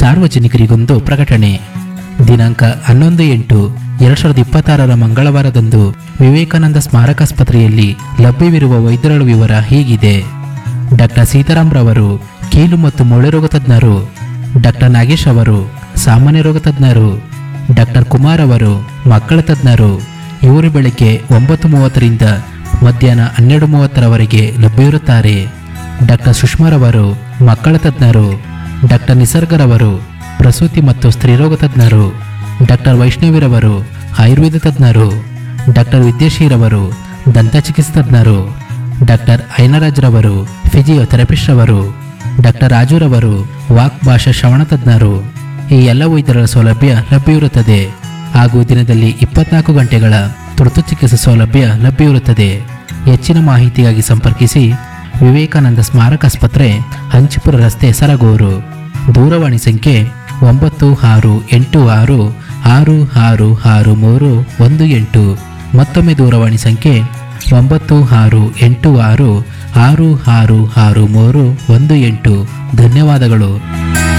ಸಾರ್ವಜನಿಕರಿಗೊಂದು ಪ್ರಕಟಣೆ ದಿನಾಂಕ ಹನ್ನೊಂದು ಎಂಟು ಎರಡ್ ಸಾವಿರದ ಇಪ್ಪತ್ತಾರರ ಮಂಗಳವಾರದಂದು ವಿವೇಕಾನಂದ ಸ್ಮಾರಕಾಸ್ಪತ್ರೆಯಲ್ಲಿ ಲಭ್ಯವಿರುವ ವೈದ್ಯರುಗಳ ವಿವರ ಹೀಗಿದೆ ಡಾಕ್ಟರ್ ಸೀತಾರಾಮ್ ರವರು ಕೀಲು ಮತ್ತು ಮೂಳೆ ರೋಗ ತಜ್ಞರು ಡಾಕ್ಟರ್ ನಾಗೇಶ್ ಅವರು ಸಾಮಾನ್ಯ ರೋಗ ತಜ್ಞರು ಡಾಕ್ಟರ್ ಕುಮಾರ್ ಅವರು ಮಕ್ಕಳ ತಜ್ಞರು ಇವರು ಬೆಳಗ್ಗೆ ಒಂಬತ್ತು ಮೂವತ್ತರಿಂದ ಮಧ್ಯಾಹ್ನ ಹನ್ನೆರಡು ಮೂವತ್ತರವರೆಗೆ ಲಭ್ಯವಿರುತ್ತಾರೆ ಡಾಕ್ಟರ್ ಸುಷ್ಮಾರವರು ಮಕ್ಕಳ ತಜ್ಞರು ಡಾಕ್ಟರ್ ನಿಸರ್ಗರವರು ಪ್ರಸೂತಿ ಮತ್ತು ಸ್ತ್ರೀರೋಗ ತಜ್ಞರು ಡಾಕ್ಟರ್ ವೈಷ್ಣವಿರವರು ಆಯುರ್ವೇದ ತಜ್ಞರು ಡಾಕ್ಟರ್ ವಿದ್ಯಾಶ್ರೀರವರು ದಂತ ಚಿಕಿತ್ಸೆ ತಜ್ಞರು ಡಾಕ್ಟರ್ ಐನರಾಜ್ರವರು ಫಿಸಿಯೋಥೆರಪಿಸ್ಟ್ ರವರು ಡಾಕ್ಟರ್ ರಾಜುರವರು ವಾಕ್ ಭಾಷಾ ಶ್ರವಣ ತಜ್ಞರು ಈ ಎಲ್ಲ ವೈದ್ಯರ ಸೌಲಭ್ಯ ಲಭ್ಯವಿರುತ್ತದೆ ಹಾಗೂ ದಿನದಲ್ಲಿ ಇಪ್ಪತ್ನಾಲ್ಕು ಗಂಟೆಗಳ ತುರ್ತು ಚಿಕಿತ್ಸೆ ಸೌಲಭ್ಯ ಲಭ್ಯವಿರುತ್ತದೆ ಹೆಚ್ಚಿನ ಮಾಹಿತಿಗಾಗಿ ಸಂಪರ್ಕಿಸಿ ವಿವೇಕಾನಂದ ಸ್ಮಾರಕ ಆಸ್ಪತ್ರೆ ಹಂಚಿಪುರ ರಸ್ತೆ ಸರಗೂರು ದೂರವಾಣಿ ಸಂಖ್ಯೆ ಒಂಬತ್ತು ಆರು ಎಂಟು ಆರು ಆರು ಆರು ಆರು ಮೂರು ಒಂದು ಎಂಟು ಮತ್ತೊಮ್ಮೆ ದೂರವಾಣಿ ಸಂಖ್ಯೆ ಒಂಬತ್ತು ಆರು ಎಂಟು ಆರು ಆರು ಆರು ಆರು ಮೂರು ಒಂದು ಎಂಟು ಧನ್ಯವಾದಗಳು